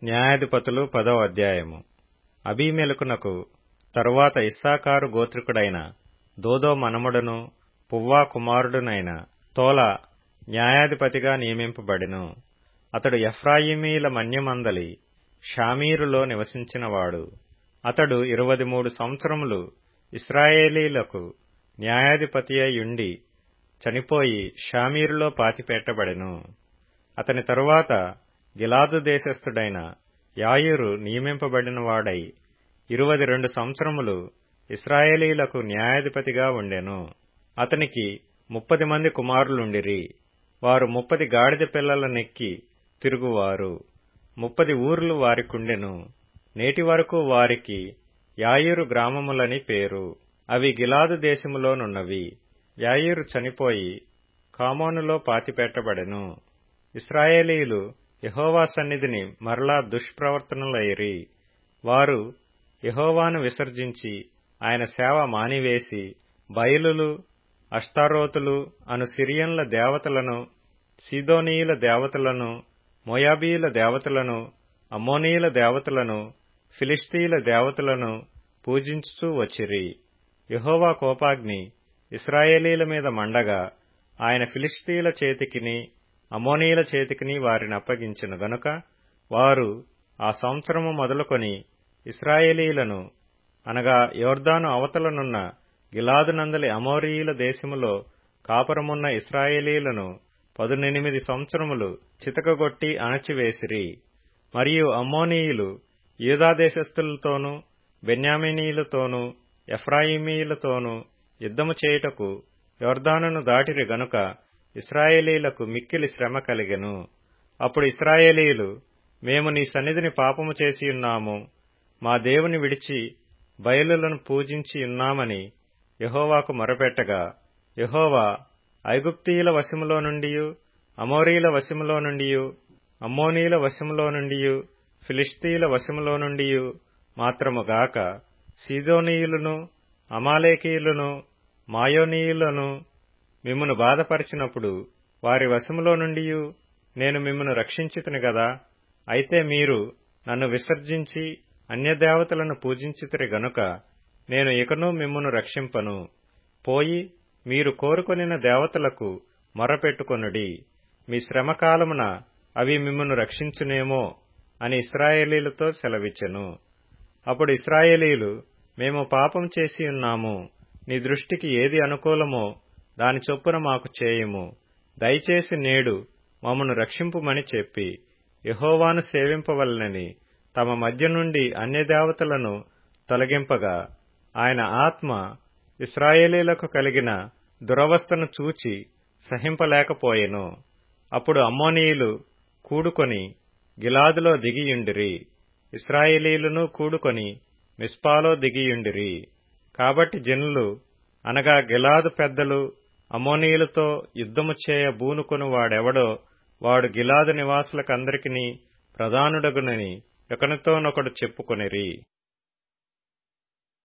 న్యాయాధిపతులు పదో అధ్యాయము అబీమెలకునకు తరువాత ఇస్సాకారు గోత్రికుడైన దోదో మనమడును పువ్వా కుమారుడునైన తోల న్యాయాధిపతిగా నియమింపబడెను అతడు ఎఫ్రాయిమీల మన్యమందలి షామీరులో నివసించినవాడు అతడు ఇరవది మూడు సంవత్సరములు ఇస్రాయేలీలకు న్యాయాధిపతియుండి చనిపోయి షామీరులో పాతిపెట్టబడెను అతని తరువాత గిలాదు దేశస్థుడైన యాయురు నియమింపబడినవాడై ఇరువది రెండు సంవత్సరములు ఇస్రాయేలీలకు న్యాయాధిపతిగా ఉండెను అతనికి ముప్పది మంది కుమారులుండిరి వారు ముప్పది గాడిద పిల్లల నెక్కి తిరుగువారు ముప్పది ఊర్లు వారికుండెను నేటి వరకు వారికి యాయురు గ్రామములని పేరు అవి గిలాదు దేశములోనున్నవి యాయురు చనిపోయి కామోనులో పాతిపెట్టబడెను ఇస్రాయేలీలు యహోవా సన్నిధిని మరలా దుష్ప్రవర్తనలైరి వారు యహోవాను విసర్జించి ఆయన సేవ మానివేసి బయలులు అష్తారోతులు అను సిరియన్ల దేవతలను సీదోనీయుల దేవతలను మోయాబీల దేవతలను అమ్మోనీయుల దేవతలను ఫిలిస్తీల దేవతలను పూజించుచూ వచ్చిరి యహోవా కోపాగ్ని ఇస్రాయేలీల మీద మండగా ఆయన ఫిలిస్తీల చేతికిని అమోనీయుల చేతికిని వారిని అప్పగించెను గనుక వారు ఆ సంవత్సరము మొదలుకొని ఇస్రాయేలీలను అనగా యోర్దాను అవతలనున్న గిలాదునందలి అమోరీయుల దేశములో కాపురమున్న ఇస్రాయేలీలను పదునెనిమిది సంవత్సరములు చితకగొట్టి అణచివేసిరి మరియు అమ్మోనీయులు యూదాదేశస్థులతోనూ బెన్యామినీయులతోనూ ఎఫ్రాయిమీయులతోనూ యుద్ధము చేయుటకు యోర్దానును దాటిరి గనుక ఇస్రాయేలీలకు మిక్కిలి శ్రమ కలిగెను అప్పుడు ఇస్రాయేలీలు మేము నీ సన్నిధిని పాపము చేసియున్నాము మా దేవుని విడిచి బయలులను పూజించి ఉన్నామని యహోవాకు మొరపెట్టగా యహోవా ఐగుప్తీయుల వశములో నుండి అమోరీల వశములో నుండి అమ్మోనీల వశములో నుండి ఫిలిస్తీయుల వశములో నుండి మాత్రముగాక సీదోనీయులను అమాలేకీయులను మాయోనీయులను మిమ్మను బాధపరిచినప్పుడు వారి వశములో నుండి నేను మిమ్మను రక్షించితిని గదా అయితే మీరు నన్ను విసర్జించి అన్యదేవతలను పూజించితిరి గనుక నేను ఇకను మిమ్మను రక్షింపను పోయి మీరు కోరుకొనిన దేవతలకు మొరపెట్టుకొనుడి మీ శ్రమకాలమున అవి మిమ్మను రక్షించునేమో అని ఇస్రాయేలీలతో సెలవిచ్చెను అప్పుడు ఇస్రాయేలీలు మేము పాపం చేసి ఉన్నాము నీ దృష్టికి ఏది అనుకూలమో దాని చొప్పున మాకు చేయుము దయచేసి నేడు మమ్మను రక్షింపుమని చెప్పి యహోవాను సేవింపవలనని తమ మధ్య నుండి అన్యదేవతలను తొలగింపగా ఆయన ఆత్మ ఇస్రాయేలీలకు కలిగిన దురవస్థను చూచి సహింపలేకపోయెను అప్పుడు అమ్మోనీయులు కూడుకొని గిలాదులో దిగియుండిరి ఇస్రాయేలీలను కూడుకొని మిస్పాలో దిగియుండిరి కాబట్టి జనులు అనగా గిలాదు పెద్దలు అమోనీయులతో యుద్ధము చేయ బూనుకొని వాడెవడో వాడు గిలాదు నివాసులకందరికీ ప్రధానుడగునని ఒకనితోనొకడు చెప్పుకొనిరి